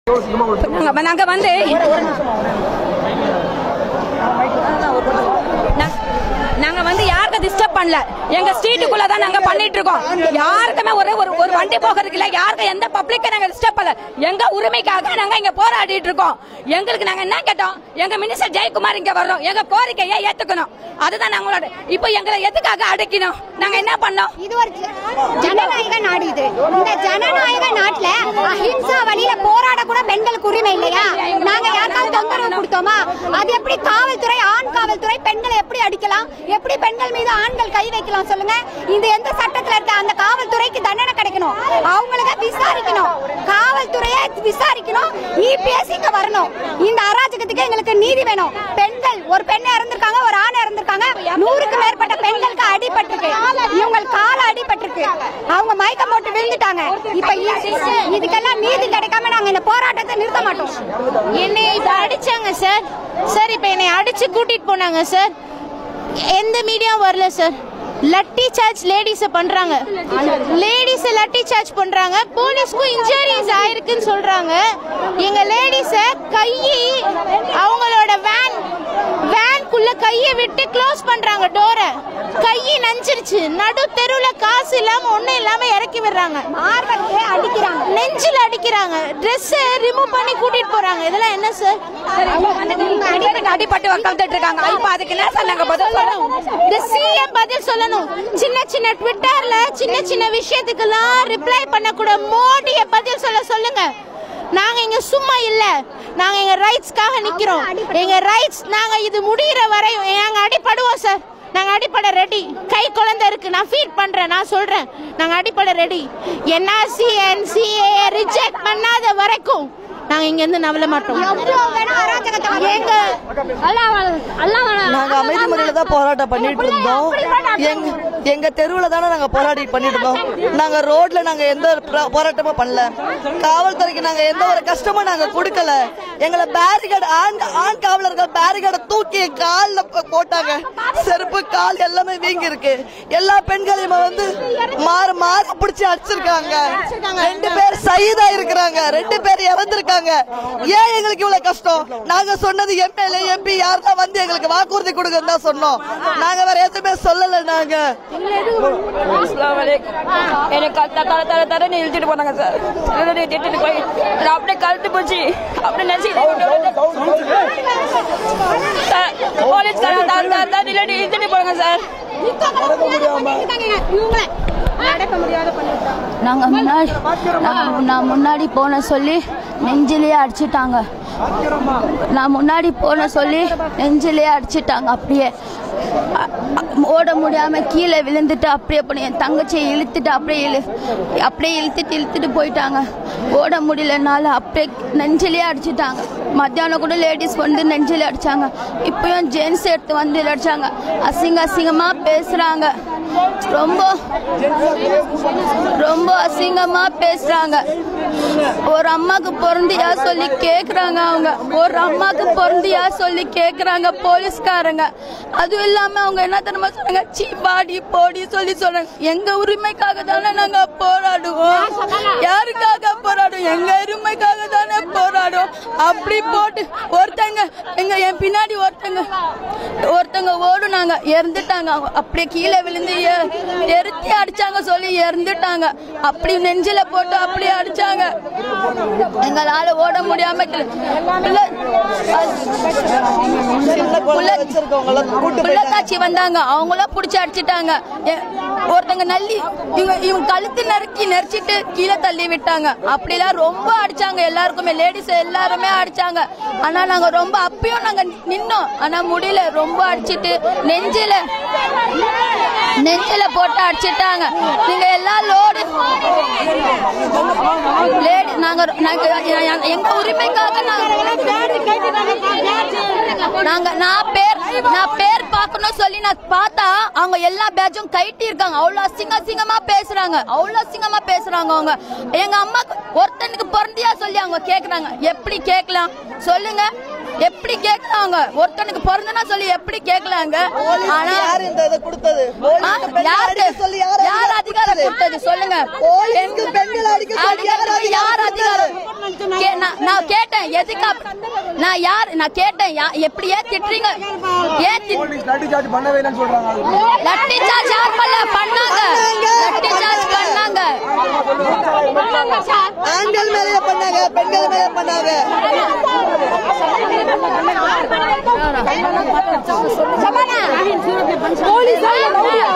நாங்க நாங்க வந்து நா- நாங்க வந்து யாருக்கும் டிஸ்டர்ப் பண்ணல எங்க ஸ்ட்ரீட்டுக்குள்ள தான் நாங்க பண்ணிட்டு இருக்கோம் யாருக்குமே ஒரு ஒரு ஒரு வண்டி போகிறதுக்கு இல்ல யாருக்கும் எந்த பப்ளிக்க நாங்க டிஸ்டர்ப் பண்ணல எங்க உரிமைக்காக நாங்க இங்க போராடிட்டு இருக்கோம் எங்களுக்கு நாங்க என்ன கேட்டோம் எங்க மினிஸ்டர் ஜெயக்குமார் இங்க வரணும் எங்க கோரிக்கையை ஏத்துக்கணும் அதுதான் நாங்களோட இப்போ எங்களை எதுக்காக அடைக்கணும் நாங்க என்ன பண்ணோம் இது ஒரு ஜ- ஜனநாயக நாடு இது இந்த ஜனநாயக நாட்டுல அஹிம்சா வழியில போராட கூட பெண்களுக்கு உரிமை இல்லையா நாங்க யாருக்காவது தொந்தரவு கொடுத்தோமா அது எப்படி காவல்துறை ஆண் காவல்துறை பெண்களை எப்படி அடிக்கலாம் எப்படி பெண்கள் மீது ஆண்கள் கை வைக்கலாம் சொல்லுங்க இந்த எந்த சட்டத்துல இருக்க அந்த காவல்துறைக்கு தண்டனை கிடைக்கணும் அவங்களுக்கு விசாரிக்கணும் காவல்துறையை விசாரிக்கணும் இபிஎஸ் இங்க வரணும் இந்த அராஜகத்துக்கு எங்களுக்கு நீதி வேணும் பெண்கள் ஒரு பெண் இறந்திருக்காங்க ஒரு ஆண் இறந்திருக்காங்க நூறுக்கு மேற்பட்ட பெண்களுக்கு அடிபட்டிருக்கு இவங்க கால அடிபட்டிருக்கு அவங்க மயக்கம் போட்டு விழுந்துட்டாங்க இப்ப இ- இதுக்கெல்லாம் நீதி கிடைக்காம நாங்க இந்த போராட்டத்தை நிறுத்த மாட்டோம் என்னை இப்ப அடிச்சாங்க சார் சார் இப்ப என்னை அடிச்சு கூட்டிட்டு போனாங்க சார் எந்த மீடியாவும் வரல சார் லட்டி சார்ஜ் லேடிஸ பண்றாங்க லேடிஸ லட்டி சார்ஜ் பண்றாங்க போலீஸ்க்கும் இன்ஜுரிஸ் ஆயிருக்குன்னு சொல்றாங்க எங்க லேடிஸ கையை அவங்களோட வேன் வேன்குள்ள கையை விட்டு க்ளோஸ் பண்றாங்க டோரை கையை நஞ்சிருச்சு நடு தெருவுல காசு இல்லாம ஒண்ணும் இல்லாம இறக்கி விடுறாங்க மார்பகத்தை அடிக்கிறாங்க நெஞ்சில் அடிக்கிறாங்க ட்ரெஸ் ரிமூவ் பண்ணி கூட்டிட்டு போறாங்க இதெல்லாம் என்ன சார் அவங்க வந்து அடிபட்டு அடிபட்டு உட்காந்துட்டு இருக்காங்க இப்ப அதுக்கு என்ன சார் நாங்க பதில் சொல்லணும் இந்த சிஎம் பதில் சொல்லணும் சின்ன சின்ன ட்விட்டர்ல சின்ன சின்ன விஷயத்துக்கெல்லாம் ரிப்ளை பண்ணக்கூட மோடிய பதில் சொல்ல சொல்லுங்க நாங்க இங்க சும்மா இல்ல நாங்க எங்க ரைட்ஸ்க்காக நிக்கிறோம் எங்க ரைட்ஸ் நாங்க இது முடியிற வரையும் நாங்க அடிபடுவோம் சார் நாங்க அடிப்பட ரெடி கை குழந்தை இருக்கு நான் ஃபீட் பண்றேன் நான் சொல்றேன் நாங்க அடிப்பட ரெடி என்ஆர்சி என்சிஏ ரிஜெக்ட் பண்ணாத வரைக்கும் நாங்க இங்க இருந்து நவல மாட்டோம் எவ்வளவு வேணா அராஜகத்தை எங்க நாங்க அமைதி முறையில தான் போராட்டம் பண்ணிட்டு இருந்தோம் எங்க எங்க தெருவுல தானே நாங்க போராடி பண்ணிட்டு இருந்தோம் நாங்க ரோட்ல நாங்க எந்த ஒரு பிரா- போராட்டமும் பண்ணல காவல்துறைக்கு நாங்க எந்த ஒரு கஷ்டமும் நாங்க கொடுக்கல எங்களை பேரிகேட் ஆண் ஆண் காவலர்கள் பேரிகேட தூக்கி கால்ல போ- போட்டாங்க செருப்பு கால் எல்லாமே வீங்கி இருக்கு எல்லா பெண்களையும் வந்து மாறு மாறு பிடிச்சி அடிச்சிருக்காங்க ரெண்டு பேர் சைதா இருக்கிறாங்க ரெண்டு பேர் இறந்திருக்காங்க ஏன் எங்களுக்கு இவ்வளவு கஷ்டம் நாங்க சொன்னது எம்எல்ஏ எம்பி யாரெல்லாம் வந்து எங்களுக்கு வாக்குறுதி கொடுங்கன்னு தான் சொன்னோம் நாங்க வேற எதுவுமே சொல்லல நாங்க அஸ்ஸலாமு அலைக்கும். என்னை க- த- தர தர தரன்னு இழுத்துட்டு போனாங்க சார் இழுத்துட்டு திட்டிட்டு போய் நான் அப்படியே கழுத்து போச்சு அப்படியே நினைச்சு போலீஸ் இழுத்துட்டு போனாங்க சார் நாங்க முன்னாடி நான் நான் முன்னாடி போன சொல்லி நெஞ்சிலேயே அடிச்சிட்டாங்க நான் முன்னாடி போன சொல்லி நெஞ்சிலேயே அடிச்சிட்டாங்க அப்படியே அ- அ- ஓட முடியாம கீழே விழுந்துட்டு அப்படியே பண்ணி என் தங்கச்சியை இழுத்துட்டு அப்படியே இழு அப்படியே இழுத்துட்டு இழுத்துட்டு போயிட்டாங்க ஓட முடியலனால அப்படியே நெஞ்சிலேயே அடிச்சிட்டாங்க மத்தியானம் கூட லேடிஸ் வந்து நெஞ்சில அடிச்சாங்க இப்பயும் ஜென்ஸ் எடுத்து வந்து அடிச்சாங்க அசிங்க அசிங்கமா பேசுறாங்க ரொம்ப ரொம்ப அசிங்கமா பேசுறாங்க ஒரு அம்மாக்கு பொருந்தியா சொல்லி கேக்குறாங்க அவங்க ஒரு அம்மாக்கு பொருந்தியா சொல்லி கேக்குறாங்க போலீஸ்காரங்க அதுவும் இல்லாம அவங்க என்ன தெரியுமா சொன்னாங்க சீ பாடி போடி சொல்லி சொல்றாங்க எங்க உரிமைக்காக தானே நாங்க போராடுவோம் யாருக்காக போராடுவோம் எங்க உரிமைக்காக தானே போராடுவோம் அப்படி போட்டு ஒருத்தங்க எங்க என் பின்னாடி ஒருத்தங்க ஒருத்தங்க ஓடுனாங்க இறந்துட்டாங்க அவங்க அப்படியே கீழே விழுந்து எ- எருத்தி அடிச்சாங்க சொல்லி இறந்துட்டாங்க அப்படி நெஞ்சில போட்டு அப்படியே அடிச்சாங்க எங்களால ஓட முடியாம கீழே- பிள்ளை- சின்ன குழந்தை வச்சிருக்கவங்க எல்லாம் கூட்டு போயிட்டாங்க பிள்ளைக்காட்சி வந்தாங்க அவங்களும் புடிச்சு அடிச்சிட்டாங்க எ- ஒருத்தங்க நல்லி இவங்க இவங்க கழுத்து நறுக்கி நெரிச்சிட்டு கீழே தள்ளி விட்டாங்க அப்படிலாம் ரொம்ப அடிச்சாங்க எல்லாருக்குமே லேடிஸ் எல்லாருமே அடிச்சாங்க ஆனா நாங்க ரொம்ப அப்பயும் நாங்க நின்னோம் ஆனா முடியல ரொம்ப அடிச்சிட்டு நெஞ்சில நெஞ்சில போட்டு அடிச்சிட்டாங்க நீங்க எல்லா லோடு லேடி நாங்க நாங்க எங்க உரிமைக்காக நாங்க நாங்க நான் பேர் நான் பேர் பார்க்கணும் சொல்லி நான் பார்த்தா அவங்க எல்லா பேட்சும் கைட்டி இருக்காங்க அவ்வளவு அசிங்க அசிங்கமா பேசுறாங்க அவ்வளவு அசிங்கமா பேசுறாங்க அவங்க எங்க அம்மாக்கு ஒருத்தனுக்கு பிறந்தியா சொல்லி அவங்க கேக்குறாங்க எப்படி கேட்கலாம் சொல்லுங்க எப்படி கேக்குறாங்க ஒருத்தனுக்கு பிறந்தனா சொல்லி எப்படி கேட்கலாங்க ஆனா யார் இந்த இதை கொடுத்தது ஆ, போலீஸ்க்கு பெண்கள் யாரு அடிக்க சொல்லி யார் யார் அதிகாரம் கொடுத்தது சொல்லுங்க போலீஸ்க்கு பெண்கள் அடிக்க சொல்லி யார் அடிக்கிறதுக்கு யார் அதிகாரம் கே- நான் நான் கேட்டேன் எதுக்கு அப்ப- நான் யார் நான் கேட்டேன் யா- எப்படி ஏன் திட்டுறீங்க ஏன் திட்- போலீஸ் லாட்டி சார்ஜ் பண்ணவே இல்லைன்னு சொல்றாங்க அது. லட்டி சார்ஜ் யார் பண்ணல பண்ணாங்க லட்டி சார்ஜ் பண்ணாங்க ஆண்கள் மேலே பண்ணாங்க பெண்கள் மேலே பண்ணாங்க போலீஸ்